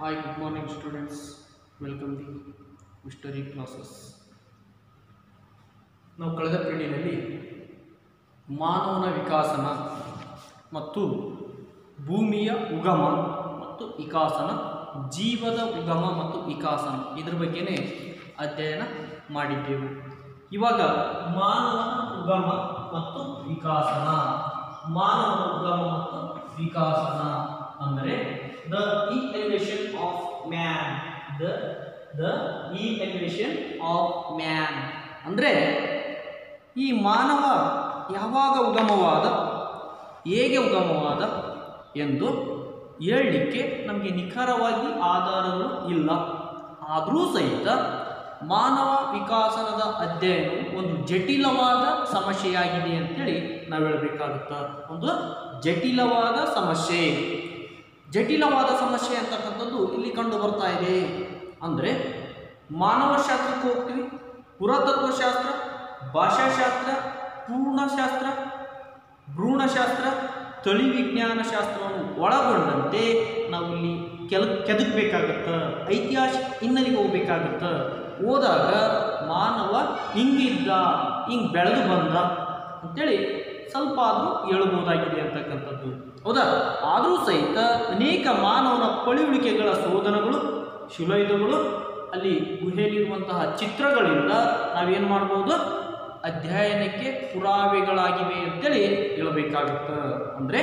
Hi, good morning, students. Welcome the Mystery classes. ನಾವು ಕಳೆದ ಪೀಳಿಗೆಯಲ್ಲಿ ಮಾನವನ ವಿಕಾಸನ ಮತ್ತು ಭೂಮಿಯ ಉಗಮ ಮತ್ತು ವಿಕಾಸನ ಜೀವದ ಉಗಮ ಮತ್ತು ವಿಕಾಸನ ಇದ್ರ ಬಗ್ಗೆನೇ ಅಧ್ಯಯನ ಮಾಡಿದ್ದೆವು ಇವಾಗ ಮಾನವನ ಉಗಮ ಮತ್ತು ವಿಕಾಸನ ಮಾನವನ ಉಗಮ ಮತ್ತು ವಿಕಾಸನ ಅಂದರೆ the evolution of man the the evolution of man ಅಂದರೆ ಈ ಮಾನವ ಯಾವಾಗ ಉಗಮವಾದ ಹೇಗೆ ಉಗಮವಾದ ಎಂದು ಹೇಳಲಿಕ್ಕೆ ನಮಗೆ ನಿಖರವಾಗಿ ಆಧಾರಗಳು ಇಲ್ಲ ಆದರೂ ಸಹಿತ ಮಾನವ ವಿಕಾಸನದ ಅಧ್ಯಯನವು ಒಂದು ಜಟಿಲವಾದ ಸಮಸ್ಯೆಯಾಗಿದೆ ಅಂತೇಳಿ ನಾವು ಹೇಳಬೇಕಾಗುತ್ತ ಒಂದು ಜಟಿಲವಾದ ಸಮಸ್ಯೆ ಜಟಿಲವಾದ ಸಮಸ್ಯೆ ಅಂತಕ್ಕಂಥದ್ದು ಇಲ್ಲಿ ಕಂಡು ಬರ್ತಾ ಇದೆ ಅಂದರೆ ಮಾನವಶಾಸ್ತ್ರಕ್ಕೆ ಹೋಗ್ತೀವಿ ಪುರಾತತ್ವಶಾಸ್ತ್ರ ಭಾಷಾಶಾಸ್ತ್ರ ಪೂರ್ಣಶಾಸ್ತ್ರ ಭ್ರೂಣಶಾಸ್ತ್ರ ತಳಿ ವಿಜ್ಞಾನ ಶಾಸ್ತ್ರವನ್ನು ಒಳಗೊಂಡಂತೆ ನಾವು ಇಲ್ಲಿ ಕೆಲ ಕೆದಕಬೇಕಾಗತ್ತೆ ಐತಿಹಾಸಿಕ ಹಿನ್ನೆಲೆಗೆ ಹೋಗ್ಬೇಕಾಗತ್ತೆ ಹೋದಾಗ ಮಾನವ ಹಿಂಗಿದ್ದ ಹಿಂಗೆ ಬೆಳೆದು ಬಂದ ಅಂತೇಳಿ ಸ್ವಲ್ಪ ಆದರೂ ಹೇಳ್ಬೋದಾಗಿದೆ ಅಂತಕ್ಕಂಥದ್ದು ಹೌದಾ ಆದರೂ ಸಹಿತ ಅನೇಕ ಮಾನವನ ಪಳಿಯುಳಿಕೆಗಳ ಶೋಧನಗಳು ಶಿಲಾಯುಧಗಳು ಅಲ್ಲಿ ಗುಹೆಯಲ್ಲಿರುವಂತಹ ಚಿತ್ರಗಳಿಂದ ನಾವೇನು ಮಾಡ್ಬೋದು ಅಧ್ಯಯನಕ್ಕೆ ಪುರಾವೆಗಳಾಗಿವೆ ಅಂತೇಳಿ ಹೇಳಬೇಕಾಗುತ್ತೆ ಅಂದರೆ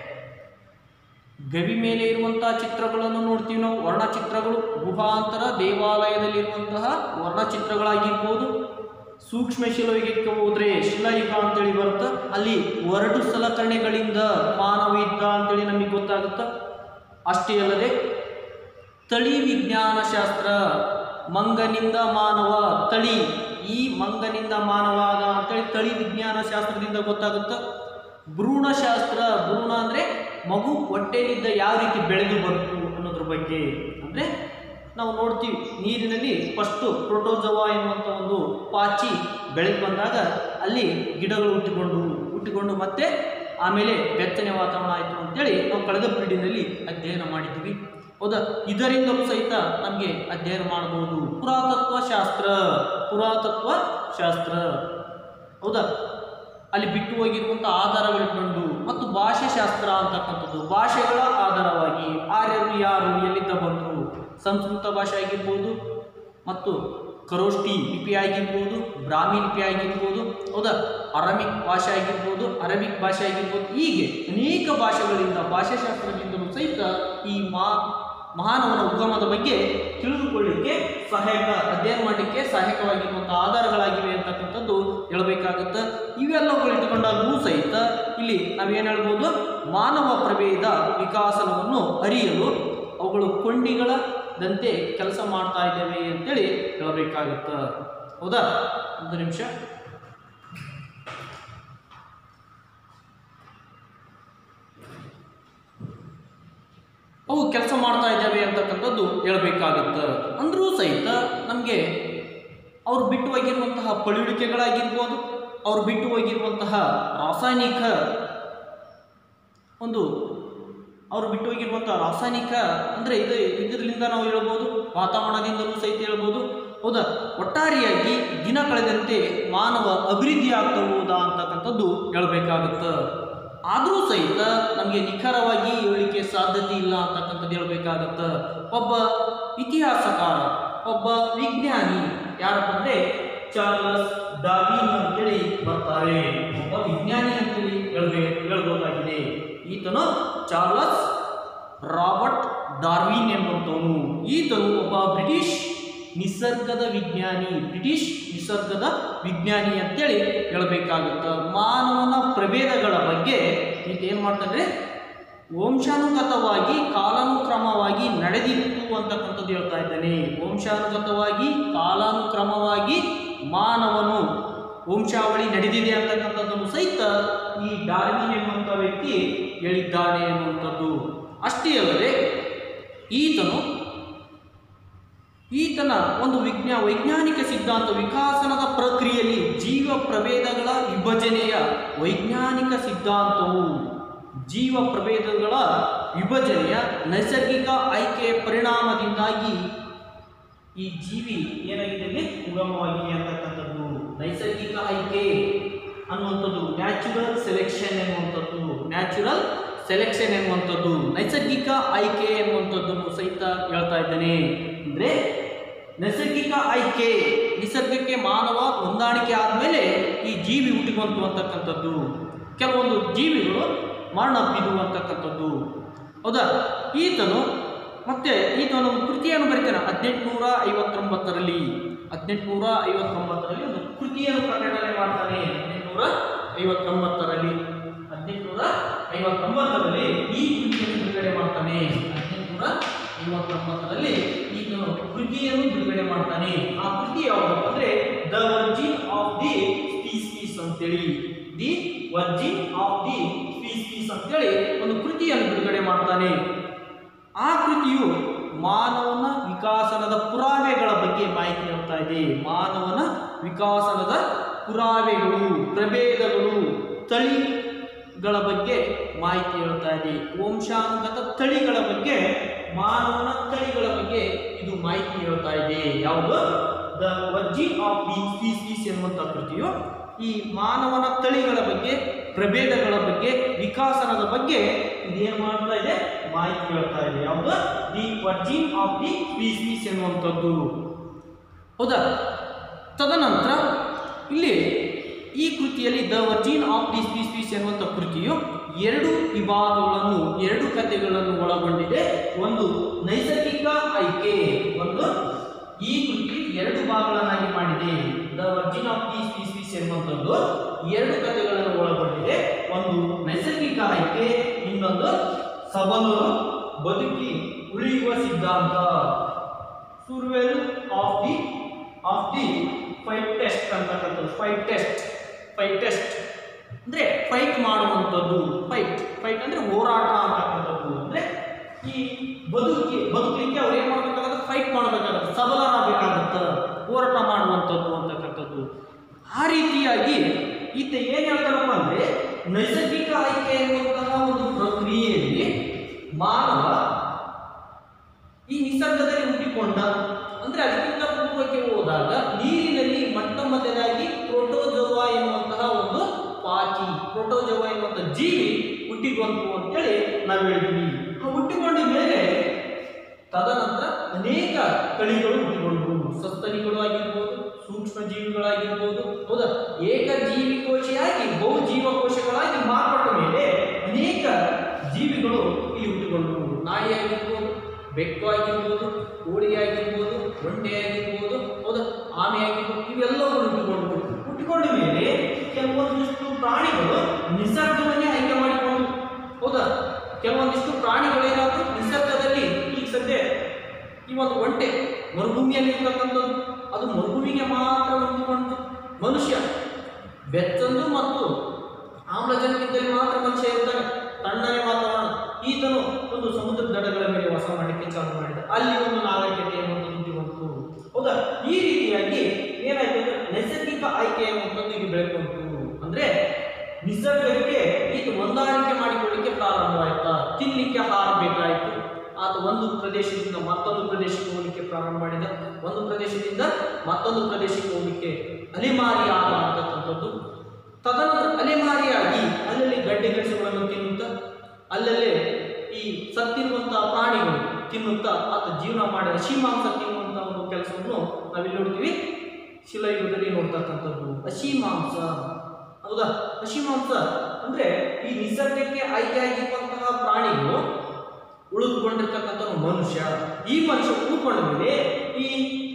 ಗವಿ ಮೇಲೆ ಇರುವಂತಹ ಚಿತ್ರಗಳನ್ನು ನೋಡ್ತೀವಿ ನಾವು ವರ್ಣಚಿತ್ರಗಳು ಗುಹಾಂತರ ದೇವಾಲಯದಲ್ಲಿರುವಂತಹ ವರ್ಣಚಿತ್ರಗಳಾಗಿರ್ಬೋದು ಸೂಕ್ಷ್ಮ ಶಿಲಾಯುಗಕ್ಕೆ ಹೋದ್ರೆ ಶಿಲಾಯುಗ ಅಂತೇಳಿ ಬರುತ್ತೆ ಅಲ್ಲಿ ಎರಡು ಸಲಕರಣೆಗಳಿಂದ ಮಾನವ ಇದ್ದ ಅಂತೇಳಿ ನಮಗೆ ಗೊತ್ತಾಗುತ್ತೆ ಅಷ್ಟೇ ಅಲ್ಲದೆ ತಳಿ ವಿಜ್ಞಾನ ಶಾಸ್ತ್ರ ಮಂಗನಿಂದ ಮಾನವ ತಳಿ ಈ ಮಂಗನಿಂದ ಮಾನವ ಆದ ಅಂತೇಳಿ ತಳಿ ವಿಜ್ಞಾನ ಶಾಸ್ತ್ರದಿಂದ ಗೊತ್ತಾಗುತ್ತೆ ಭ್ರೂಣಶಾಸ್ತ್ರ ಭ್ರೂಣ ಅಂದರೆ ಮಗು ಹೊಟ್ಟೆಯಲ್ಲಿದ್ದ ಯಾವ ರೀತಿ ಬೆಳೆದು ಬಂತು ಅನ್ನೋದ್ರ ಬಗ್ಗೆ ಅಂದರೆ ನಾವು ನೋಡ್ತೀವಿ ನೀರಿನಲ್ಲಿ ಫಸ್ಟು ಪ್ರೋಟೋಜವಾ ಎನ್ನುವಂಥ ಒಂದು ಪಾಚಿ ಬೆಳೆದು ಬಂದಾಗ ಅಲ್ಲಿ ಗಿಡಗಳು ಹುಟ್ಟಿಕೊಂಡು ಹುಟ್ಟಿಕೊಂಡು ಮತ್ತೆ ಆಮೇಲೆ ಬೆಚ್ಚನೆ ವಾತಾವರಣ ಆಯಿತು ಅಂತೇಳಿ ನಾವು ಕಳೆದ ಪೀಳಿಗೆಯಲ್ಲಿ ಅಧ್ಯಯನ ಮಾಡಿದ್ದೀವಿ ಹೌದಾ ಇದರಿಂದಲೂ ಸಹಿತ ನಮಗೆ ಅಧ್ಯಯನ ಮಾಡಬಹುದು ಪುರಾತತ್ವ ಶಾಸ್ತ್ರ ಪುರಾತತ್ವ ಶಾಸ್ತ್ರ ಹೌದಾ ಅಲ್ಲಿ ಬಿಟ್ಟು ಹೋಗಿರುವಂಥ ಆಧಾರಗಳಿಟ್ಕೊಂಡು ಮತ್ತು ಭಾಷೆ ಶಾಸ್ತ್ರ ಅಂತಕ್ಕಂಥದ್ದು ಭಾಷೆಗಳ ಆಧಾರವಾಗಿ ಆರ್ಯರು ಯಾರು ಎಲ್ಲಿಂದ ಬಂದರು ಸಂಸ್ಕೃತ ಭಾಷೆ ಆಗಿರ್ಬೋದು ಮತ್ತು ಖರೋಷ್ಠಿ ಲಿಪಿ ಆಗಿರ್ಬೋದು ಬ್ರಾಹ್ಮಿ ಲಿಪಿ ಆಗಿರ್ಬೋದು ಹೌದಾ ಅರಮಿಕ್ ಭಾಷೆ ಆಗಿರ್ಬೋದು ಅರಬಿಕ್ ಭಾಷೆ ಆಗಿರ್ಬೋದು ಹೀಗೆ ಅನೇಕ ಭಾಷೆಗಳಿಂದ ಭಾಷಾಶಾಸ್ತ್ರದಿಂದಲೂ ಸಹಿತ ಈ ಮಾ ಮಹಾನವನ ಉಗಮದ ಬಗ್ಗೆ ತಿಳಿದುಕೊಳ್ಳಿಕ್ಕೆ ಸಹಾಯಕ ಅಧ್ಯಯನ ಮಾಡಲಿಕ್ಕೆ ಸಹಾಯಕವಾಗಿರುವಂಥ ಆಧಾರಗಳಾಗಿವೆ ಅಂತಕ್ಕಂಥದ್ದು ಹೇಳಬೇಕಾಗುತ್ತೆ ಇವೆಲ್ಲವುಗಳು ಇಟ್ಟುಕೊಂಡಾಗೂ ಸಹಿತ ಇಲ್ಲಿ ನಾವೇನು ಹೇಳ್ಬೋದು ಮಾನವ ಪ್ರಭೇದ ವಿಕಾಸನವನ್ನು ಅರಿಯಲು ಅವುಗಳು ಕೊಂಡಿಗಳದಂತೆ ಕೆಲಸ ಮಾಡ್ತಾ ಇದ್ದೇವೆ ಅಂತೇಳಿ ಹೇಳಬೇಕಾಗುತ್ತೆ ಹೌದಾ ಒಂದು ನಿಮಿಷ ಅವು ಕೆಲಸ ಮಾಡ್ತಾ ಇದ್ದಾವೆ ಅಂತಕ್ಕಂಥದ್ದು ಹೇಳಬೇಕಾಗುತ್ತೆ ಅಂದರೂ ಸಹಿತ ನಮಗೆ ಅವ್ರು ಬಿಟ್ಟು ಹೋಗಿರುವಂತಹ ಪಳಿಯುಳಿಕೆಗಳಾಗಿರ್ಬೋದು ಅವ್ರು ಬಿಟ್ಟು ಹೋಗಿರುವಂತಹ ರಾಸಾಯನಿಕ ಒಂದು ಅವರು ಬಿಟ್ಟು ಹೋಗಿರುವಂಥ ರಾಸಾಯನಿಕ ಅಂದರೆ ಇದು ಇದರಿಂದ ನಾವು ಹೇಳ್ಬೋದು ವಾತಾವರಣದಿಂದಲೂ ಸಹಿತ ಹೇಳ್ಬೋದು ಹೌದಾ ಒಟ್ಟಾರೆಯಾಗಿ ದಿನ ಕಳೆದಂತೆ ಮಾನವ ಅಭಿವೃದ್ಧಿ ಆಗ್ತಾ ಹೋದಾ ಅಂತಕ್ಕಂಥದ್ದು ಹೇಳಬೇಕಾಗುತ್ತೆ ಆದರೂ ಸಹಿತ ನಮಗೆ ನಿಖರವಾಗಿ ಹೇಳಲಿಕ್ಕೆ ಸಾಧ್ಯತೆ ಇಲ್ಲ ಅಂತಕ್ಕಂಥದ್ದು ಹೇಳಬೇಕಾಗತ್ತೆ ಒಬ್ಬ ಇತಿಹಾಸಕಾರ ಒಬ್ಬ ವಿಜ್ಞಾನಿ ಯಾರಪ್ಪ ಅಂದರೆ ಚಾರ್ಲಸ್ ಡಾರ್ವಿನ್ ಅಂತೇಳಿ ಬರ್ತಾರೆ ಒಬ್ಬ ವಿಜ್ಞಾನಿ ಅಂತೇಳಿ ಹೇಳ್ಬೇಕು ಹೇಳ್ಬೋದಾಗಿದೆ ಈತನು ಚಾರ್ಲಸ್ ರಾಬರ್ಟ್ ಡಾರ್ವಿನ್ ಎಂಬಂಥವನು ಈತನು ಒಬ್ಬ ಬ್ರಿಟಿಷ್ ನಿಸರ್ಗದ ವಿಜ್ಞಾನಿ ಬ್ರಿಟಿಷ್ ನಿಸರ್ಗದ ವಿಜ್ಞಾನಿ ಅಂತೇಳಿ ಹೇಳಬೇಕಾಗುತ್ತೆ ಮಾನವನ ಪ್ರಭೇದಗಳ ಬಗ್ಗೆ ಈತ ಏನು ಮಾಡ್ತಾರೆ ವಂಶಾನುಗತವಾಗಿ ಕಾಲಾನುಕ್ರಮವಾಗಿ ನಡೆದಿತ್ತು ಅಂತಕ್ಕಂಥದ್ದು ಹೇಳ್ತಾ ಇದ್ದಾನೆ ವಂಶಾನುಗತವಾಗಿ ಕಾಲಾನುಕ್ರಮವಾಗಿ ಮಾನವನು ವಂಶಾವಳಿ ನಡೆದಿದೆ ಅಂತಕ್ಕಂಥದ್ದನ್ನು ಸಹಿತ ಈ ಡಾರ್ವಿನ್ ಎಂಬಂಥ ವ್ಯಕ್ತಿ ಹೇಳಿದ್ದಾನೆ ಅನ್ನುವಂಥದ್ದು ಅಷ್ಟೇ ಅಲ್ಲದೆ ಈತನು ಈತನ ಒಂದು ವಿಜ್ಞಾ ವೈಜ್ಞಾನಿಕ ಸಿದ್ಧಾಂತ ವಿಕಾಸನದ ಪ್ರಕ್ರಿಯೆಯಲ್ಲಿ ಜೀವ ಪ್ರಭೇದಗಳ ವಿಭಜನೆಯ ವೈಜ್ಞಾನಿಕ ಸಿದ್ಧಾಂತವು ಜೀವ ಪ್ರಭೇದಗಳ ವಿಭಜನೆಯ ನೈಸರ್ಗಿಕ ಆಯ್ಕೆಯ ಪರಿಣಾಮದಿಂದಾಗಿ ಈ ಜೀವಿ ಏನಾಗಿದೆ ಇಲ್ಲಿ ಉಗಮವಾಗಿದೆ ಅಂತಕ್ಕಂಥದ್ದು ನೈಸರ್ಗಿಕ ಆಯ್ಕೆ ಅನ್ನುವಂಥದ್ದು ನ್ಯಾಚುರಲ್ ಸೆಲೆಕ್ಷನ್ ಎನ್ನುವಂಥದ್ದು ನ್ಯಾಚುರಲ್ ಸೆಲೆಕ್ಷನ್ ಎನ್ನುವಂಥದ್ದು ನೈಸರ್ಗಿಕ ಆಯ್ಕೆ ಎನ್ನುವಂಥದ್ದನ್ನು ಸಹಿತ ಹೇಳ್ತಾ ಇದ್ದೇನೆ ಅಂದರೆ ನೈಸರ್ಗಿಕ ಆಯ್ಕೆ ನಿಸರ್ಗಕ್ಕೆ ಮಾನವ ಹೊಂದಾಣಿಕೆ ಆದಮೇಲೆ ಈ ಜೀವಿ ಹುಟ್ಟಿಕೊಂತು ಅಂತಕ್ಕಂಥದ್ದು ಕೆಲವೊಂದು ಜೀವಿಗಳು ಮರಣಪ್ಪಿದು ಅಂತಕ್ಕಂಥದ್ದು ಹೌದಾ ಈತನು ಮತ್ತೆ ಈತನು ಒಂದು ಕೃತಿಯನ್ನು ಬರೀತಾನೆ ಹದಿನೆಂಟುನೂರ ಐವತ್ತೊಂಬತ್ತರಲ್ಲಿ ಹದಿನೆಂಟುನೂರ ಐವತ್ತೊಂಬತ್ತರಲ್ಲಿ ಒಂದು ಕೃತಿಯನ್ನು ಪ್ರಕಟಣೆ ಮಾಡ್ತಾನೆ ಹದಿನೆಂಟುನೂರ ಐವತ್ತೊಂಬತ್ತರಲ್ಲಿ ಹದಿನೆಂಟುನೂರ ಐವತ್ತೊಂಬತ್ತರಲ್ಲಿ ಈ ಕೃತಿಯನ್ನು ಬಿಡುಗಡೆ ಮಾಡ್ತಾನೆ ಹದಿನೆಂಟುನೂರ ಐವತ್ತೊಂಬತ್ತರಲ್ಲಿ ಈತನು ಕೃತಿಯನ್ನು ಬಿಡುಗಡೆ ಮಾಡ್ತಾನೆ ಆ ಕೃತಿ ಯಾವುದಪ್ಪ ಅಂದ್ರೆ the origin of the species ಅಂತೇಳಿ the origin of the species ಅಂತೇಳಿ ಒಂದು ಕೃತಿಯನ್ನು ಬಿಡುಗಡೆ ಮಾಡ್ತಾನೆ ಆ ಕೃತಿಯು ಮಾನವನ ವಿಕಾಸನದ ಪುರಾವೆಗಳ ಬಗ್ಗೆ ಮಾಹಿತಿ ಹೇಳ್ತಾ ಇದೆ ಮಾನವನ ವಿಕಾಸನದ ಪುರಾವೆಗಳು ಪ್ರಭೇದಗಳು ತಳಿಗಳ ಬಗ್ಗೆ ಮಾಹಿತಿ ಹೇಳ್ತಾ ಇದೆ ವಂಶಾನುಗತ ತಳಿಗಳ ಬಗ್ಗೆ ಮಾನವನ ತಳಿಗಳ ಬಗ್ಗೆ ಇದು ಮಾಹಿತಿ ಹೇಳ್ತಾ ಇದೆ ಯಾವುದು the origin of the species ಎನ್ನುವಂಥ ಕೃತಿಯು ಈ ಮಾನವನ ತಳಿಗಳ ಬಗ್ಗೆ ಪ್ರಭೇದಗಳ ಬಗ್ಗೆ ವಿಕಾಸನದ ಬಗ್ಗೆ ಇದೇನು ಮಾಡ್ತಾ ಇದೆ ಮಾಹಿತಿ ಹೇಳ್ತಾ ಇದೆ ಯಾವುದು the origin of the species ಎನ್ನುವಂಥದ್ದು ಹೌದಾ ತದನಂತರ ಇಲ್ಲಿ ಈ ಕೃತಿಯಲ್ಲಿ the origin of the species ಎನ್ನುವಂಥ ಕೃತಿಯು ಎರಡು ವಿಭಾಗಗಳನ್ನು ಎರಡು ಕಥೆಗಳನ್ನು ಒಳಗೊಂಡಿದೆ ಒಂದು ನೈಸರ್ಗಿಕ ಆಯ್ಕೆ ಒಂದು ಈ ಕೃತಿ ಎರಡು ಭಾಗಗಳನ್ನಾಗಿ ಮಾಡಿದೆ the origin of the species ಎನ್ನುವಂಥದ್ದು ಎರಡು ಕಥೆಗಳನ್ನು ಒಳಗೊಂಡಿದೆ ಒಂದು ನೈಸರ್ಗಿಕ ಆಯ್ಕೆ ಇನ್ನೊಂದು ಸಬಲರು ಬದುಕಿ ಉಳಿಯುವ ಸಿದ್ಧಾಂತ survival of the of the fight test ಅಂತಕ್ಕಂಥದ್ದು ಫೈಟ್ ಟೆಸ್ಟ್ ಫೈಟ್ ಟೆಸ್ಟ್ ಅಂದರೆ ಫೈಟ್ ಮಾಡುವಂಥದ್ದು ಫೈಟ್ ಫೈಟ್ ಅಂದರೆ ಹೋರಾಟ ಅಂತಕ್ಕಂಥದ್ದು ಅಂದರೆ ಈ ಬದುಕಿ ಬದುಕಲಿಕ್ಕೆ ಅವ್ರು ಏನು ಮಾಡಬೇಕಾಗುತ್ತೆ ಫೈಟ್ ಮಾಡಬೇಕಾಗುತ್ತೆ ಸಬಲರಾಗಬೇಕಾಗುತ್ತೆ ಹೋರಾಟ ಮಾಡುವಂಥದ್ದು ಅಂತಕ್ಕಂಥದ್ದು ಆ ರೀತಿಯಾಗಿ ಈತ ಏನು ಹೇಳ್ತಾರಪ್ಪ ಅಂದರೆ ನೈಸರ್ಗಿಕ ಆಯ್ಕೆ ಎನ್ನುವಂತಹ ಒಂದು ಪ್ರಕ್ರಿಯೆಯಲ್ಲಿ ಮಾನವ ಈ ನಿಸರ್ಗದಲ್ಲಿ ಹುಟ್ಟಿಕೊಂಡ ಅಂದ್ರೆ ಅದಕ್ಕಿಂತ ಪೂರ್ವಕ್ಕೆ ಹೋದಾಗ ನೀರಿನಲ್ಲಿ ಮೊಟ್ಟ ಮೊದಲಾಗಿ ಪ್ರೋಟೋಜೋವಾ ಎನ್ನುವಂತಹ ಒಂದು ಪಾಚಿ ಪ್ರೋಟೋಜೋವಾ ಎನ್ನುವಂತಹ ಜೀವಿ ಹುಟ್ಟಿಕೊಂತು ಅಂತೇಳಿ ನಾವು ಹೇಳಿದ್ವಿ ಆ ಹುಟ್ಟಿಕೊಂಡ ಮೇಲೆ ತದನಂತರ ಅನೇಕ ತಳಿಗಳು ಹುಟ್ಟಿಕೊಂಡವು ಸಸ್ತನಿಗಳು ಆಗಿರ್ಬೋದು ಸೂಕ್ಷ್ಮ ಜೀವಿಗಳಾಗಿರ್ಬೋದು ಹೌದಾ ಏಕ ಜೀವಿಕೋಶಿಯಾಗಿ ಬಹು ಜೀವಕೋಶಗಳಾಗಿ ಮಾರ್ಪಟ್ಟ ಮೇಲೆ ಅನೇಕ ಜೀವಿಗಳು ಇಲ್ಲಿ ಹುಟ್ಟಿಕೊಂಡವು ನಾಯಿ ಆಗಿರ್ಬೋದು ಬೆಕ್ಕು ಆಗಿರ್ಬೋದು ಕೋಳಿ ಆಗಿರ್ಬೋದು ಒಂಟೆ ಆಗಿರ್ಬೋದು ಹೌದಾ ಆಮೆ ಆಗಿರ್ಬೋದು ಇವೆಲ್ಲವೂ ಹುಟ್ಟಿಕೊಂಡವು ಹುಟ್ಟಿಕೊಂಡ ಮೇಲೆ ಕೆಲವೊಂದಿಷ್ಟು ಪ್ರಾಣಿಗಳು ನಿಸರ್ಗವನ್ನೇ ಆಯ್ಕೆ ಮಾಡಿಕೊಂಡು ಹೌದಾ ಕೆಲವೊಂದಿಷ್ಟು ಪ್ರಾಣಿಗಳು ಏನಾದ್ರು ನಿಸರ್ಗದಲ್ಲಿ ಈಗ ಸದ್ಯ ಈ ಒಂದು ಒಂಟೆ ಮರುಭೂಮಿಯಲ್ಲಿ ಇರ್ತಕ್ಕಂಥದ್ದು ಅದು ಮರುಭೂಮಿಗೆ ಮಾತ್ರ ಹೊಂದಿಕೊಂಡು ಮನುಷ್ಯ ಬೆಚ್ಚಂದು ಮತ್ತು ಆಮ್ಲಜನಕದಲ್ಲಿ ಮಾತ್ರ ಮನುಷ್ಯ ಇರ್ತಾನೆ ತಣ್ಣನೆ ವಾತಾವರಣ ಈತನು ಒಂದು ಸಮುದ್ರ ದಡಗಳ ಮೇಲೆ ವಾಸ ಮಾಡಲಿಕ್ಕೆ ಚಾಲು ಮಾಡಿದ ಅಲ್ಲಿ ಒಂದು ನಾಗರಿಕತೆ ಅನ್ನುವಂಥದ್ದು ಬಂತು ಹೌದಾ ಈ ರೀತಿಯಾಗಿ ಏನಾಯ್ತು ಅಂದ್ರೆ ನೈಸರ್ಗಿಕ ಆಯ್ಕೆ ಅನ್ನುವಂಥದ್ದು ಈಗ ಬೆಳ್ಕೊಂತು ಅಂದ್ರೆ ನಿಸರ್ಗಕ್ಕೆ ಈತ ಹೊಂದಾಣಿಕೆ ಮಾಡಿಕೊಳ್ಳಿಕ್ಕೆ ಪ್ರಾರಂಭವಾಯ್ತಾ ತಿನ್ಲಿಕ್ಕೆ ಆಹಾರ ಬೇಕಾಯಿತು ಆತ ಒಂದು ಪ್ರದೇಶದಿಂದ ಮತ್ತೊಂದು ಪ್ರದೇಶಕ್ಕೆ ಹೋಗಲಿಕ್ಕೆ ಪ್ರಾರಂಭ ಮಾಡಿದ ಒಂದು ಪ್ರದೇಶದಿಂದ ಮತ್ತೊಂದು ಪ್ರದೇಶಕ್ಕೆ ಹೋಗಲಿಕ್ಕೆ ಅಲೆಮಾರಿ ಆದ ಅಂತಕ್ಕಂಥದ್ದು ತದನಂತರ ಅಲೆಮಾರಿಯಾಗಿ ಅಲ್ಲಲ್ಲಿ ಗಡ್ಡೆ ಗೆಣಸುಗಳನ್ನು ತಿನ್ನುತ್ತಾ ಅಲ್ಲಲ್ಲೇ ಈ ಸತ್ತಿರುವಂತಹ ಪ್ರಾಣಿಗಳು ತಿನ್ನುತ್ತಾ ಆತ ಜೀವನ ಮಾಡಿದ ಹಸಿಮಾಂಸ ತಿನ್ನುವಂತಹ ಒಂದು ಕೆಲಸವನ್ನು ನಾವಿಲ್ಲಿ ನೋಡ್ತೀವಿ ಶಿಲಾಯುಗದಲ್ಲಿ ನೋಡ್ತಕ್ಕಂಥದ್ದು ಹಸಿಮಾಂಸ ಹೌದಾ ಹಸಿಮಾಂಸ ಅಂದ್ರೆ ಈ ನಿಸರ್ಗಕ್ಕೆ ಆಯ್ಕೆಯಾಗಿರುವಂತಹ ಪ್ರಾಣಿಗಳು ಉಳಿದುಕೊಂಡಿರ್ತಕ್ಕಂಥ ಮನುಷ್ಯ ಈ ಮನುಷ್ಯ ಉಳ್ಕೊಂಡ ಮೇಲೆ ಈ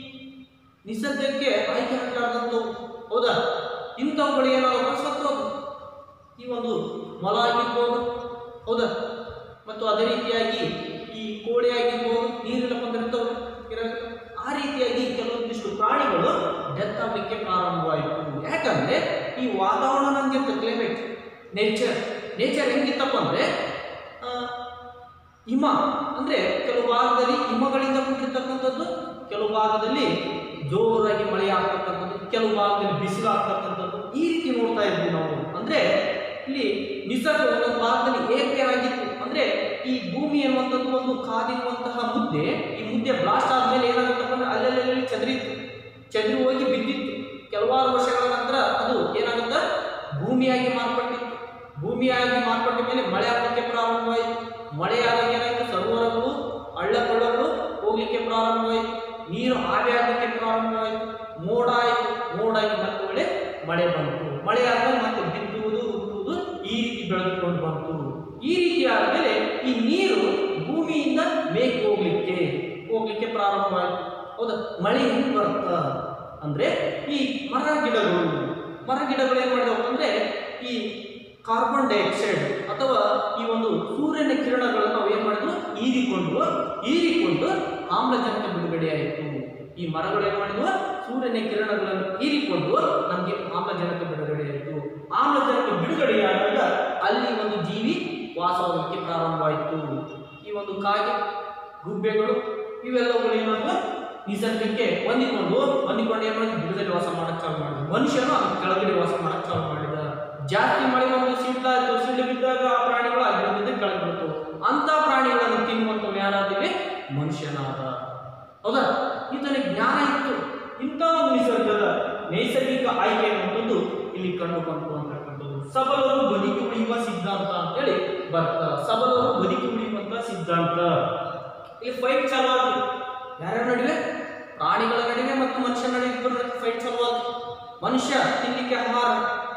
ನಿಸರ್ಗಕ್ಕೆ ಆಯ್ಕೆ ಆಗಲಾರ್ದಂಥವು ಹೌದಾ ಇಂಥವುಗಳು ಏನಾದ್ರು ಸತ್ತೋದು ಈ ಒಂದು ಮೊಲ ಆಗಿರ್ಬೋದು ಹೌದಾ ಮತ್ತು ಅದೇ ರೀತಿಯಾಗಿ ಈ ಕೋಳಿ ಆಗಿರ್ಬೋದು ನೀರಿನ ಬಂದಿರ್ತವು ಇರಬೇಕು ಆ ರೀತಿಯಾಗಿ ಕೆಲವೊಂದಿಷ್ಟು ಪ್ರಾಣಿಗಳು ಡೆತ್ ಆಗಲಿಕ್ಕೆ ಪ್ರಾರಂಭವಾಯಿತು ಯಾಕಂದ್ರೆ ಈ ವಾತಾವರಣ ನಂಗಿರುತ್ತೆ ಕ್ಲೈಮೇಟ್ ನೇಚರ್ ನೇಚರ್ ಹೆಂಗಿತ್ತಪ್ಪ ಅಂದ್ರೆ ಆ, ಹಿಮ ಅಂದ್ರೆ ಕೆಲವು ಭಾಗದಲ್ಲಿ ಹಿಮಗಳಿಂದ ಕೂಡಿರ್ತಕ್ಕಂಥದ್ದು ಕೆಲವು ಭಾಗದಲ್ಲಿ ಜೋರಾಗಿ ಮಳೆ ಆಗ್ತಕ್ಕಂಥದ್ದು ಕೆಲವು ಭಾಗದಲ್ಲಿ ಬಿಸಿಲು ಆಗ್ತಕ್ಕಂಥದ್ದು ಈ ರೀತಿ ನೋಡ್ತಾ ಇದ್ವಿ ನಾವು ಅಂದ್ರೆ ಇಲ್ಲಿ ನಿಸರ್ಗ ಒಂದೊಂದು ಭಾಗದಲ್ಲಿ ಏರ್ಪೇರಾಗಿತ್ತು ಅಂದ್ರೆ ಈ ಭೂಮಿ ಅನ್ನುವಂಥದ್ದು ಒಂದು ಕಾದಿರುವಂತಹ ಮುದ್ದೆ ಈ ಮುದ್ದೆ ಬ್ಲಾಸ್ಟ್ ಆದ್ಮೇಲೆ ಏನಾಗುತ್ತಪ್ಪ ಅಂದ್ರೆ ಅಲ್ಲಲ್ಲಿ ಚದರಿತ್ತು ಚದುರಿ ಹೋಗಿ ಬಿದ್ದಿತ್ತು ಕೆಲವಾರು ವರ್ಷಗಳ ನಂತರ ಅದು ಏನಾಗುತ್ತೆ ಭೂಮಿಯಾಗಿ ಮಾರ್ಪಟ್ಟಿತ್ತು ಭೂಮಿಯಾಗಿ ಮಾರ್ಪಟ್ಟ ಮೇಲೆ ಮಳೆ ಆಗಲಿಕ್ಕೆ ಪ್ರಾರಂಭವಾಯಿತು ಮಳೆ ಆದಾಗ ಏನಾಯಿತು ಸರೋವರಗಳು ಹಳ್ಳ ಕೊಳ್ಳಗಳು ಹೋಗ್ಲಿಕ್ಕೆ ಪ್ರಾರಂಭವಾಯಿತು ನೀರು ಆವಿ ಆಗಲಿಕ್ಕೆ ಪ್ರಾರಂಭವಾಯಿತು ಮೋಡ ಆಯಿತು ಮೋಡ ಆಗಿ ಮತ್ತೆ ಒಳ್ಳೆ ಮಳೆ ಬಂತು ಮಳೆ ಆದ್ಮೇಲೆ ಮತ್ತೆ ಬಿತ್ತುವುದು ಹುಟ್ಟುವುದು ಈ ರೀತಿ ಬೆಳೆದುಕೊಂಡು ಬಂತು ಈ ರೀತಿ ಆದ್ಮೇಲೆ ಈ ನೀರು ಭೂಮಿಯಿಂದ ಮೇಕ್ ಹೋಗ್ಲಿಕ್ಕೆ ಹೋಗ್ಲಿಕ್ಕೆ ಪ್ರಾರಂಭವಾಯಿತು ಹೌದಾ ಮಳೆ ಹೆಂಗ್ ಬರುತ್ತಾ ಅಂದ್ರೆ ಈ ಮರ ಗಿಡಗಳು ಮರ ಗಿಡಗಳು ಏನ್ ಮಾಡಿದವು ಅಂದ್ರೆ ಈ ಕಾರ್ಬನ್ ಡೈಆಕ್ಸೈಡ್ ಅಥವಾ ಈ ಒಂದು ಸೂರ್ಯನ ಕಿರಣಗಳನ್ನು ನಾವು ಏನ್ ಮಾಡಿದ್ವು ಹೀರಿಕೊಂಡು ಹೀರಿಕೊಂಡು ಆಮ್ಲಜನಕ ಬಿಡುಗಡೆಯಾಯಿತು ಈ ಮರಗಳು ಏನ್ ಮಾಡಿದ್ವು ಸೂರ್ಯನ ಕಿರಣಗಳನ್ನು ಹೀರಿಕೊಂಡು ನಮಗೆ ಆಮ್ಲಜನಕ ಬಿಡುಗಡೆಯಾಯಿತು ಆಮ್ಲಜನಕ ಬಿಡುಗಡೆಯಾದಾಗ ಅಲ್ಲಿ ಒಂದು ಜೀವಿ ವಾಸವಾಗಲಿಕ್ಕೆ ಪ್ರಾರಂಭವಾಯಿತು ಈ ಒಂದು ಕಾಗೆ ಗುಬ್ಬೆಗಳು ಇವೆಲ್ಲವುಗಳು ಏನಾದ್ರು ನಿಸರ್ಗಕ್ಕೆ ಹೊಂದಿಕೊಂಡು ಹೊಂದಿಕೊಂಡು ಏನ್ ಮಾಡಿದ್ರು ಗಿಡದಲ್ಲಿ ವಾಸ ಮಾಡಕ್ ಚಾಲು ಮಾಡಿದ್ರು ಮನುಷ್ಯನು ಅದ್ರ ಕೆಳಗಡೆ ವಾಸ ಮಾಡಕ್ ಚಾಲು ಮಾಡಿದ ಜಾಸ್ತಿ ಮಳೆ ಒಂದು ಸಿಡ್ಲಾಯ್ತು ಸಿಡ್ಲು ಬಿದ್ದಾಗ ಆ ಪ್ರಾಣಿಗಳು ಆ ಗಿಡದಿಂದ ಕೆಳಗೆ ಬಿಡ್ತು ಅಂತ ಪ್ರಾಣಿಗಳನ್ನು ತಿನ್ನುವಂಥವು ಯಾರಾದಿವೆ ಮನುಷ್ಯನಾದ ಹೌದಾ ಈತನಿಗೆ ಜ್ಞಾನ ಇತ್ತು ಇಂಥ ಒಂದು ನಿಸರ್ಗದ ನೈಸರ್ಗಿಕ ಆಯ್ಕೆ ಅನ್ನುವಂಥದ್ದು ಇಲ್ಲಿ ಕಂಡು ಬಂತು ಅಂತಕ್ಕಂಥದ್ದು ಸಬಲರು ಬದುಕಿ ಉಳಿಯುವ ಸಿದ್ಧಾಂತ ಅಂತೇಳಿ ಬರ್ತ ಸಬಲರು ಬದುಕಿ ಉಳಿಯುವಂತ ಸಿದ್ಧಾಂತ ಇಲ್ಲಿ ಫೈಟ್ ಚಾಲು ಆಯ್ತು ಯಾರ್ಯಾರ ನಡುವೆ ಪ್ರಾಣಿಗಳ ನಡುವೆ ಮತ್ತು ಮನುಷ್ಯನ ನಡುವೆ ಇಬ್ಬರ ಫೈಟ್ ಚಾಲು ಆಯ್ತು ಮನುಷ್ಯ ತಿನ್ಲಿಕ್ಕೆ ಆಹಾರ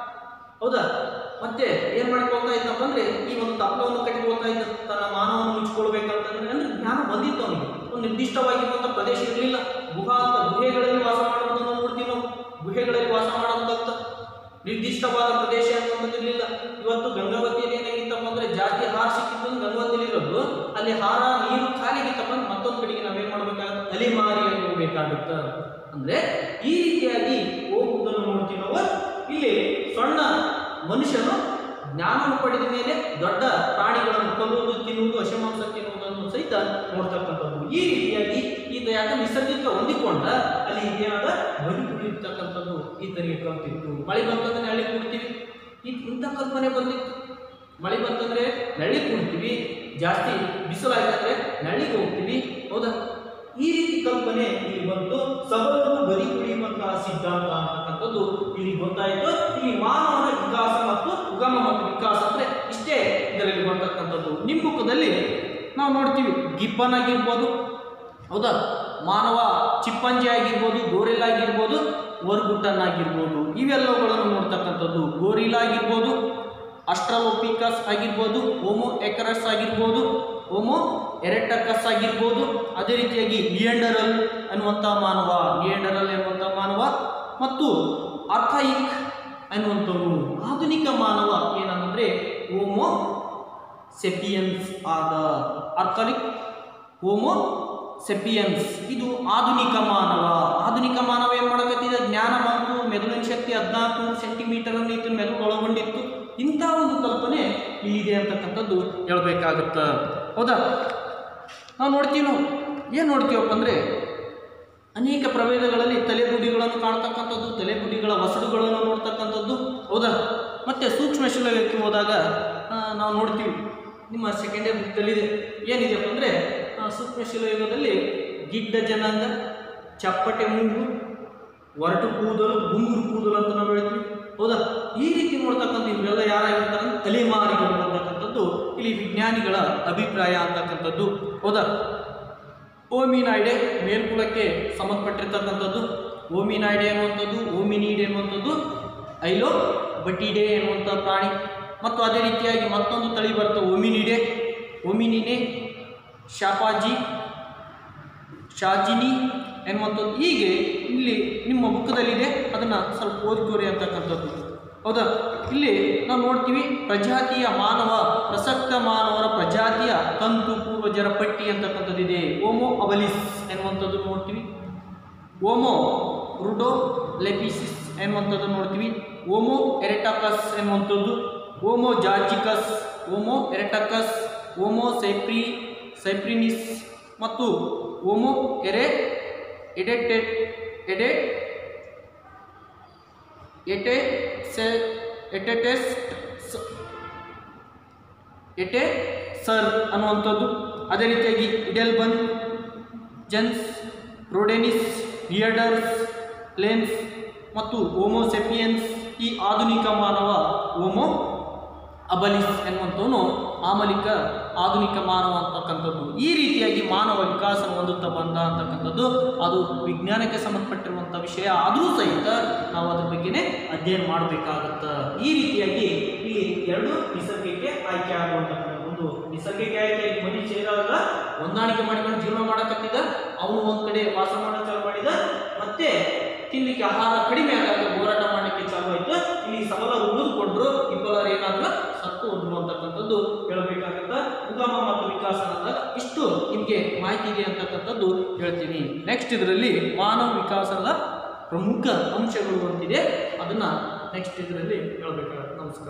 ಹೌದಾ ಮತ್ತೆ ಏನ್ ಮಾಡ್ಕೊಳ್ತಾ ಇದ್ದಪ್ಪ ಅಂದ್ರೆ ಈ ಒಂದು ತಪ್ಪಲವನ್ನು ಕಟ್ಟಿಕೊಳ್ತಾ ಇದ್ದ ತನ್ನ ಮಾನವನ್ನು ಮುಚ್ಕೊಳ್ಬೇಕಂತಂದ್ರೆ ಅಂದ್ರೆ ಜ್ಞಾನ ಬಂದಿತ್ತು ಅವನಿಗೆ ಒಂದು ನಿರ್ದಿಷ್ಟವಾಗಿರುವಂತ ಪ್ರದೇಶ ಇರಲಿಲ್ಲ ಗುಹಾ ಅಂತ ಗುಹೆಗಳಲ್ಲಿ ವಾಸ ಮಾಡುವುದನ್ನು ನೋಡ್ತೀವಿ ನಾವು ಗುಹೆಗಳಲ್ಲಿ ವಾಸ ಮಾಡೋದಂತ ನಿರ್ದಿಷ್ಟವಾದ ಪ್ರದೇಶ ಅನ್ನುವಂಥದ್ದು ಇರಲಿಲ್ಲ ಇವತ್ತು ಗಂಗಾವತಿಯಲ್ಲಿ ಏನಾಗಿತ್ತಪ್ಪ ಅಂದ್ರೆ ಜಾಸ್ತಿ ಹಾರ ಸಿಕ್ಕಿದ್ದು ಗಂಗಾವತಿಯಲ್ಲಿ ಇರೋದು ಅಲ್ಲಿ ಹಾರ ನೀರು ಖಾಲಿಗಿತ್ತಪ್ಪ ಅಂದ್ರೆ ಮತ್ತೊಂದು ಕಡೆಗೆ ನಾವೇನ್ ಮಾಡ್ಬೇಕಾಗುತ್ತೆ ಅಲಿಮಾರಿಯಲ್ಲಿ ಹೋಗ್ಬೇಕಾಗುತ್ತೆ ಅಂದ್ರೆ ಈ ರೀತಿಯಾಗಿ ಹೋಗುವುದನ್ನು ನೋಡ್ತೀವಿ ನಾವು ಇಲ್ಲಿ ಸಣ್ಣ ಮನುಷ್ಯನು ಜ್ಞಾನವನ್ನು ಪಡೆದ ಮೇಲೆ ದೊಡ್ಡ ಪ್ರಾಣಿಗಳನ್ನು ಕೊಲ್ಲುವುದು ತಿನ್ನುವುದು ಹಸಿಮಾಂಸ ತಿನ್ನುವುದನ್ನು ಸಹಿತ ನೋಡ್ತಕ್ಕಂಥದ್ದು ಈ ರೀತಿಯಾಗಿ ಈತ ಯಾಕೆ ನಿಸರ್ಗಕ್ಕೆ ಹೊಂದಿಕೊಂಡ ಅಲ್ಲಿ ಏನಾದ ಬದುಕುಳಿರ್ತಕ್ಕಂಥದ್ದು ಈತನಿಗೆ ಕಲ್ತಿತ್ತು ಮಳೆ ಬಂತಂದ್ರೆ ನೆರಳಿ ಕೊಡ್ತೀವಿ ಇಂಥ ಕಲ್ಪನೆ ಬಂದಿತ್ತು ಮಳೆ ಬಂತಂದ್ರೆ ನೆರಳಿ ಕೊಡ್ತೀವಿ ಜಾಸ್ತಿ ಬಿಸಿಲಾಯ್ತಂದ್ರೆ ನೆರಳಿಗೆ ಹೋಗ್ತೀವಿ ಹೌದಾ ಈ ರೀತಿ ಕಲ್ಪನೆ ಇಲ್ಲಿ ಬಂತು ಸಬಲರು ಬದಿ ಕುಡಿಯುವಂತಹ ಸಿದ್ಧಾಂತ ಅಂತಕ್ಕಂಥದ್ದು ಇಲ್ಲಿ ಗೊತ್ತಾಯಿತು ಇಲ್ಲಿ ಮಾನವನ ವಿಕಾಸ ಮತ್ತು ಉಗಮ ಮತ್ತು ವಿಕಾಸ ಅಂದ್ರೆ ಇಷ್ಟೇ ಇದರಲ್ಲಿ ಬರ್ತಕ್ಕಂಥದ್ದು ನಿಮ್ಮುಖದಲ್ಲಿ ನಾವು ನೋಡ್ತೀವಿ ಗಿಬ್ಬನ್ ಆಗಿರ್ಬೋದು ಹೌದಾ ಮಾನವ ಚಿಪ್ಪಂಜಿ ಆಗಿರ್ಬೋದು ಗೋರಿಲ್ ಆಗಿರ್ಬೋದು ವರ್ಗುಟನ್ ಆಗಿರ್ಬೋದು ಇವೆಲ್ಲವುಗಳನ್ನು ನೋಡ್ತಕ್ಕಂಥದ್ದು ಗೋರಿಲ್ ಆಗಿರ್ಬೋದು ಅಸ್ಟ್ರಲೋಪಿಕಸ್ ಆಗಿರ್ಬೋದು ಹೋಮೋ ಎಕರಸ್ ಆಗಿರ್ಬೋದು ಹೋಮೋ ಎರೆಟಕಸ್ ಆಗಿರ್ಬೋದು ಅದೇ ರೀತಿಯಾಗಿ ಲಿಯಂಡರಲ್ ಅನ್ನುವಂಥ ಮಾನವ ಲಿಯಂಡರಲ್ ಎನ್ನುವಂಥ ಮಾನವ ಮತ್ತು ಅರ್ಥೈಕ್ ಅನ್ನುವಂಥವು ಆಧುನಿಕ ಮಾನವ ಏನಂದ್ರೆ ಹೋಮೋ ಸೆಪಿಯನ್ಸ್ ಆದ ಅರ್ಥಲಿಕ್ ಹೋಮೋ ಸೆಪಿಯನ್ಸ್ ಇದು ಆಧುನಿಕ ಮಾನವ ಆಧುನಿಕ ಮಾನವ ಏನು ಮಾಡಕತ್ತಿದ ಜ್ಞಾನ ಮತ್ತು ಮೆದುಳಿನ ಶಕ್ತಿ ಹದಿನಾಲ್ಕು ಸೆಂಟಿಮೀಟರ್ ಅನ್ನು ಈತನ ಮೆದುಳು ಒಳಗೊಂಡಿತ್ತು ಇಂಥ ಒಂದು ಕಲ್ಪನೆ ಇಲ್ಲಿದೆ ಅಂತಕ್ಕಂಥದ್ದು ಹೇಳ್ಬೇಕಾಗತ್ತ ಹೌದಾ ನಾವು ನೋಡ್ತೀವಿ ನಾವು ಏನು ನೋಡ್ತೀವಪ್ಪ ಅಂದರೆ ಅನೇಕ ಪ್ರಭೇದಗಳಲ್ಲಿ ತಲೆಬುಡಿಗಳನ್ನು ಕಾಣ್ತಕ್ಕಂಥದ್ದು ತಲೆಬುಡಿಗಳ ವಸಡುಗಳನ್ನು ನೋಡ್ತಕ್ಕಂಥದ್ದು ಹೌದಾ ಮತ್ತು ಸೂಕ್ಷ್ಮ ಶಿಲಕ್ಕೆ ಹೋದಾಗ ಆ, ನಾವು ನೋಡ್ತೀವಿ ನಿಮ್ಮ ಸೆಕೆಂಡ್ ಇಯರ್ ಬುಕ್ಕಲ್ಲಿದೆ ಏನಿದೆಯಪ್ಪ ಅಂದರೆ ಸೂಕ್ಷ್ಮ ಶಿಲಾಯುಗದಲ್ಲಿ ಗಿಡ್ಡ ಜನಾಂಗ ಚಪ್ಪಟೆ ಮೂಗು ಒರಟು ಕೂದಲು ಗುಂಗುರು ಕೂದಲು ಅಂತ ನಾವು ಹೇಳ್ತೀವಿ ಹೌದಾ ಈ ರೀತಿ ನೋಡ್ತಕ್ಕಂಥ ಇವರೆಲ್ಲ ಯಾರಾಗಿರ್ತಾರೆ ಅಂದ್ರೆ ತಲೆಮಾರಿಗಳು ಅಂತಕ್ಕಂಥದ್ದು ಇಲ್ಲಿ ವಿಜ್ಞಾನಿಗಳ ಅಭಿಪ್ರಾಯ ಅಂತಕ್ಕಂಥದ್ದು ಹೌದಾ ಓಮಿನಾಯ್ಡೆ ಮೇಲ್ಕುಲಕ್ಕೆ ಸಂಬಂಧಪಟ್ಟಿರ್ತಕ್ಕಂಥದ್ದು ಓಮಿನಾಯ್ಡೆ ಅನ್ನುವಂಥದ್ದು ಓಮಿನೀಡ್ ಎನ್ನುವಂಥದ್ದು ಐಲೋ ಬಟಿಡೆ ಎನ್ನುವಂಥ ಪ್ರಾಣಿ ಮತ್ತು ಅದೇ ರೀತಿಯಾಗಿ ಮತ್ತೊಂದು ತಳಿ ಬರುತ್ತೆ ಓಮಿನಿಡೆ ಓಮಿನಿನೆ ಶಾಪಾಜಿ ಶಾಜಿನಿ ಎನ್ನುವಂಥದ್ದು ಹೀಗೆ ಇಲ್ಲಿ ನಿಮ್ಮ ಬುಕ್ಕದಲ್ಲಿದೆ ಅದನ್ನು ಸ್ವಲ್ಪ ಓದ್ಕೋರಿ ಅಂತಕ್ಕಂಥದ್ದು ಹೌದಾ ಇಲ್ಲಿ ನಾವು ನೋಡ್ತೀವಿ ಪ್ರಜಾತಿಯ ಮಾನವ ಪ್ರಸಕ್ತ ಮಾನವರ ಪ್ರಜಾತಿಯ ತಂತು ಪೂರ್ವಜರ ಪಟ್ಟಿ ಅಂತಕ್ಕಂಥದ್ದಿದೆ ಓಮೋ ಅಬಲಿಸ್ ಎನ್ನುವಂಥದ್ದು ನೋಡ್ತೀವಿ ಓಮೋ ರುಡೋ ಲೆಪಿಸಿಸ್ ಎನ್ನುವಂಥದ್ದು ನೋಡ್ತೀವಿ ಓಮೋ ಎರೆಟಕಸ್ ಎನ್ನುವಂಥದ್ದು ಓಮೋ ಜಾರ್ಜಿಕಸ್ ಓಮೋ ಎರೆಟಕಸ್ ಓಮೋ ಸೈಪ್ರಿ ಸೈಪ್ರಿನಿಸ್ ಮತ್ತು ಓಮೋ ಎರೆ ಎಡೆಟೆಡ್ ಎಡೆ ಎಟೆ ಸೆ ಎಟೆಟೆಸ್ಟ್ ಎಟೆ ಸರ್ ಅನ್ನುವಂಥದ್ದು ಅದೇ ರೀತಿಯಾಗಿ ಇಡೆಲ್ಬನ್ ಜೆನ್ಸ್ ರೋಡೆನಿಸ್ ರಿಯಡರ್ಸ್ ಲೆನ್ಸ್ ಮತ್ತು ಹೋಮೋಸೆಪಿಯನ್ಸ್ ಈ ಆಧುನಿಕ ಮಾನವ ಹೋಮೋ ಅಬಲಿಸ್ ಎನ್ನುವಂಥವನು ಆಮಲಿಕ ಆಧುನಿಕ ಮಾನವ ಅಂತಕ್ಕಂಥದ್ದು ಈ ರೀತಿಯಾಗಿ ಮಾನವ ವಿಕಾಸ ಹೊಂದುತ್ತಾ ಬಂದ ಅಂತಕ್ಕಂಥದ್ದು ಅದು ವಿಜ್ಞಾನಕ್ಕೆ ಸಂಬಂಧಪಟ್ಟಿರುವಂಥ ವಿಷಯ ಆದರೂ ಸಹಿತ ನಾವು ಅದ್ರ ಬಗ್ಗೆನೇ ಅಧ್ಯಯನ ಮಾಡಬೇಕಾಗತ್ತ ಈ ರೀತಿಯಾಗಿ ಇಲ್ಲಿ ಎರಡು ನಿಸರ್ಗಕ್ಕೆ ಆಯ್ಕೆ ಆಗುವಂತಕ್ಕಂಥ ಒಂದು ನಿಸರ್ಗಕ್ಕೆ ಆಯ್ಕೆಯಾಗಿ ಮನುಷ್ಯ ಸೇರಾಗ ಹೊಂದಾಣಿಕೆ ಮಾಡಿಕೊಂಡು ಜೀವನ ಮಾಡಕತ್ತಿದ ಅವನು ಒಂದ್ ಕಡೆ ವಾಸ ಮಾಡೋ ಚಾಲು ಮಾಡಿದ ಮತ್ತೆ ತಿನ್ಲಿಕ್ಕೆ ಆಹಾರ ಕಡಿಮೆ ಆದಾಗ ಹೋರಾಟ ಮಾಡಲಿಕ್ಕೆ ಚಾಲು ಆಯ್ತು ಇಲ್ಲಿ ಸಬಲ ಉಳಿದುಕೊಂಡ್ರು ಇಬ್ಬರು ಏನಾದ್ರು ಸತ್ತು ಹೋದ್ರು ಅಂತಕ್ಕಂಥದ್ದು ಹೇಳಬೇಕಾಗತ್ತ ಉಗಮ ಮತ್ತು ವಿಕಾಸ ಅಂದಾಗ ಇಷ್ಟು ನಿಮಗೆ ಮಾಹಿತಿ ಇದೆ ಅಂತಕ್ಕಂಥದ್ದು ಹೇಳ್ತೀನಿ ನೆಕ್ಸ್ಟ್ ಇದರಲ್ಲಿ ಮಾನವ ವಿಕಾಸದ ಪ್ರಮುಖ ಅಂಶಗಳು ಅಂತಿದೆ ಅದನ್ನ ನೆಕ್ಸ್ಟ್ ಇದರಲ್ಲಿ ಹೇಳ್ಬೇಕಾಗತ್ತೆ ನಮಸ್ಕಾರ